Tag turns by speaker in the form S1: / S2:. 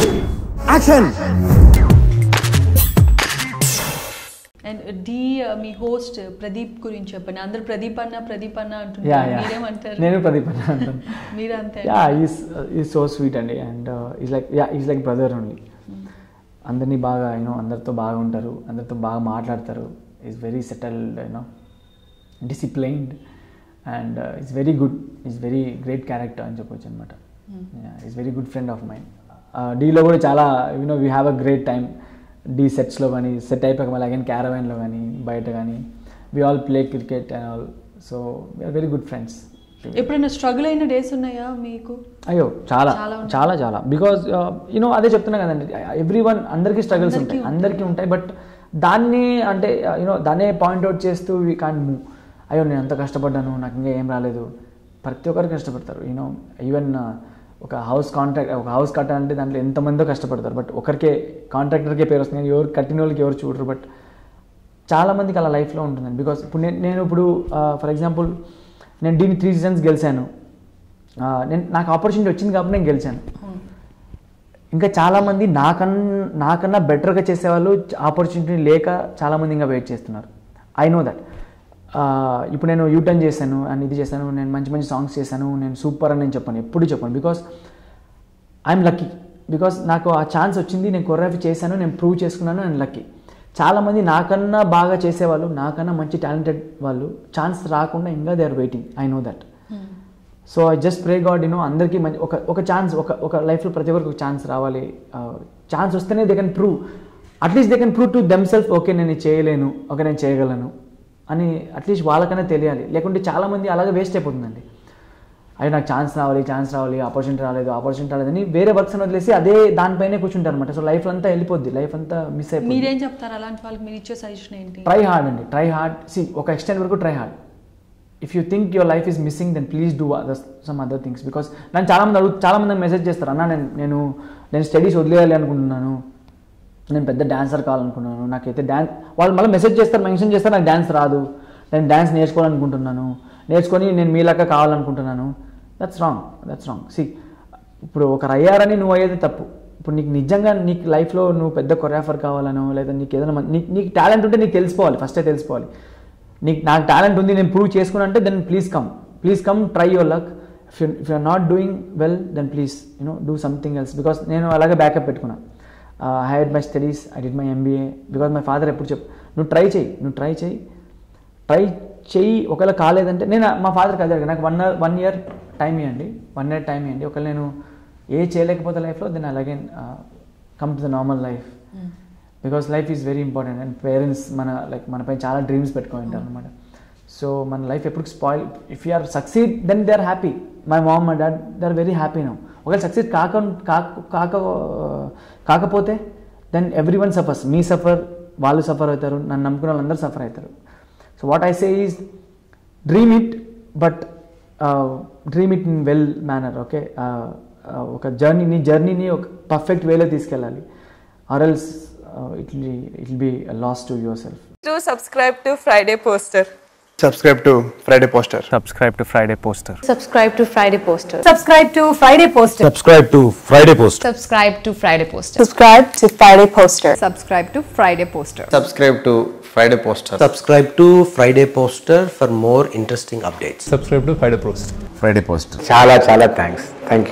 S1: Action
S2: and Dhee మీ host Pradeep గురించి చెప్పండి అందరు ప్రదీప్ అన్న ప్రదీప్ అన్న
S3: యా
S2: అంటున్నారు
S3: యా
S2: మీరేమంటారు
S3: నేను ప్రదీప్ అన్న అంటాను
S2: మీరు అంతే
S3: yeah is is so sweet అండి and is like yeah is like brother only అందరినీ బాగా యూనో అందరితో బాగా ఉంటారు అందరితో బాగా మాట్లాడతారు is very settled you know disciplined and is very good is very great character అని చెప్పొచ్చు అనమాట is very good friend of mind డీలో కూడా చాలా you know we have a great time Dhee సెట్స్లో కానీ సెట్ అయిపోయాక మళ్ళీ అగైన్ క్యారవైన్లో కానీ బయట కానీ we all play cricket and all so we are very good friends
S2: ఎప్పుడైనా స్ట్రగుల్ అయిన డేస్ ఉన్నాయా మీకు
S3: అయ్యో చాలా
S2: చాలా ఉన్నాయి.
S3: చాలా చాలా బికాజ్ యూనో అదే చెప్తున్నా కదండి ఎవ్రీ వన్ అందరికీ స్ట్రగుల్స్
S2: అందరికీ
S3: ఉంటాయి అందరికీ ఉంటాయి బట్ దాన్ని అంటే యూనో దాన్నే పాయింట్అవుట్ చేస్తూ వీ కాన్ మూవ్ అయ్యో నేను ఎంత కష్టపడ్డాను నాకు ఇంకా ఏం రాలేదు ప్రతి ఒక్కరు కష్టపడతారు యూనో ఈవెన్ ఒక హౌస్ కాంట్రాక్ట్ ఒక హౌస్ కట్టాలంటే దాంట్లో ఎంతమందో కష్టపడతారు బట్ ఒకరికే కాంట్రాక్టర్కే పేరు వస్తుంది కానీ ఎవరు కట్టిన వాళ్ళకి ఎవరు చూడరు బట్ చాలా మందికి అలా లైఫ్లో ఉంటుందండి బికాస్ ఇప్పుడు నేను నేను ఇప్పుడు ఫర్ ఎగ్జాంపుల్ నేను దీన్ని త్రీ సీజన్స్ గెలిచాను ఆ, నేను నాకు ఆపర్చునిటీ వచ్చింది కాబట్టి నేను గెలిచాను ఇంకా చాలామంది నాకన్నా నాకన్నా బెటర్గా చేసేవాళ్ళు ఆపర్చునిటీ లేక చాలామంది ఇంకా వెయిట్ చేస్తున్నారు ఐ నో దట్ ఇప్పుడు నేను యూటర్న్ చేశాను అండ్ ఇది చేశాను నేను మంచి మంచి సాంగ్స్ చేశాను నేను సూపర్ అని నేను చెప్పాను ఎప్పుడు చెప్పాను బికాస్ ఐఎమ్ లక్కీ బికాస్ నాకు ఆ ఛాన్స్ వచ్చింది నేను కొరియోగ్రఫీ చేశాను నేను ప్రూవ్ చేసుకున్నాను నేను లక్కీ చాలామంది నాకన్నా బాగా చేసేవాళ్ళు నాకన్నా మంచి టాలెంటెడ్ వాళ్ళు ఛాన్స్ రాకుండా ఇంకా they are waiting I know that so I just pray God you know అందరికీ మంచి ఒక ఒక ఛాన్స్ ఒక ఒక లైఫ్లో ప్రతి ఒక్కరికి ఒక ఛాన్స్ రావాలి ఛాన్స్ వస్తేనే they can prove at least they can prove to them self okay నేను ఇది చేయలేను ఓకే నేను చేయగలను అని అట్లీస్ట్ వాళ్ళకైనా తెలియాలి లేకుంటే చాలామంది అలాగే వేస్ట్ అయిపోతుందండి అయ్యో నాకు ఛాన్స్ రావాలి ఛాన్స్ రావాలి ఆపర్చునిటీ రాలేదు ఆపర్చునిటీ రాలేదని వేరే వర్క్స్ అని వదిలేసి అదే దానిపైనే కూర్చుంటారు అనమాట సో లైఫ్ అంతా వెళ్ళిపోద్ది లైఫ్ అంతా మిస్ అయిపోతుంది
S2: మీరేం చెప్తారు అలాంటి వాళ్ళకి మీరు ఇచ్చే సజెషన్ ఏంటి
S3: ట్రై హార్డ్ అండి ట్రై హార్డ్ సి ఒక ఎక్స్టెంట్ వరకు try hard if you think your life is missing then please do other some other things because నన్ను చాలామంది అడుగు చాలామంది మెసేజ్ చేస్తారు అన్న నేను నేను నేను స్టడీస్ వదిలేయాలి అనుకుంటున్నాను నేను పెద్ద డాన్సర్ కావాలనుకున్నాను నాకైతే డ్యాన్స్ వాళ్ళు మళ్ళీ మెసేజ్ చేస్తారు మెన్షన్ చేస్తారు నాకు డ్యాన్స్ రాదు నేను డ్యాన్స్ నేర్చుకోవాలనుకుంటున్నాను నేర్చుకొని నేను మీలాగా కావాలనుకుంటున్నాను that's wrong that's wrong see ఇప్పుడు ఒకరు అయ్యారని నువ్వు అయ్యేది తప్పు ఇప్పుడు నీకు నిజంగా నీకు లైఫ్లో నువ్వు పెద్ద కొరియోగ్రాఫర్ కావాలనో లేదా నీకు ఏదైనా మం- నీకు నీకు టాలెంట్ ఉంటే నీకు తెలిసిపోవాలి ఫస్టే తెలిసిపోవాలి నీకు నాకు టాలెంట్ ఉంది నేను ప్రూవ్ చేసుకున్నా అంటే then please come please come try your luck if you if you're not doing well then please you know do something else because నేను అలాగే బ్యాకప్ పెట్టుకున్నా I hide my studies I did my MBA because my father ఎప్పుడు చెప్పు నువ్వు try చేయి నువ్వు try చేయి try చెయ్యి ఒకవేళ కాలేదంటే నేను మా ఫాదర్కి అదే అడిగాను. నాకు one year one year time ఇవ్వండి వన్ ఇయర్ టైం ఇవ్వండి ఒకవేళ నేను ఏ చేయలేకపోతే లైఫ్లో దెన్ అలాగే come to the normal life because life is very important and parents మన లైక్ మనపై చాలా డ్రీమ్స్ పెట్టుకొని ఉంటారు అనమాట సో మన లైఫ్ ఎప్పుడు spoil if you are succeed then they are happy my mom my dad they are very happy now ఒకవేళ succeed కాక కాక కాక కాకపోతే దెన్ ఎవ్రీ వన్ సఫర్స్ మీ సఫర్ వాళ్ళు సఫర్ అవుతారు నన్ను నమ్ముకున్న వాళ్ళందరూ సఫర్ అవుతారు so what I say is dream it but dream it in well manner okay ఒక జర్నీని జర్నీని ఒక పర్ఫెక్ట్ వేలో తీసుకెళ్ళాలి or else it it be lost to your yourself
S4: Do subscribe to Friday Poster.
S1: Subscribe to Friday Poster
S5: subscribe to Friday Poster.
S6: Subscribe to Friday Poster.
S7: Subscribe to Friday Poster.
S8: subscribe to Friday Post.
S6: Subscribe to Friday Poster.
S7: Subscribe to Friday Poster.
S6: Subscribe to Friday Poster.
S9: subscribe to Friday Poster.
S8: Subscribe to Friday Poster for more interesting updates.
S5: Subscribe to Friday Post.
S8: Friday Poster.
S1: చాలా చాలా thanks thank you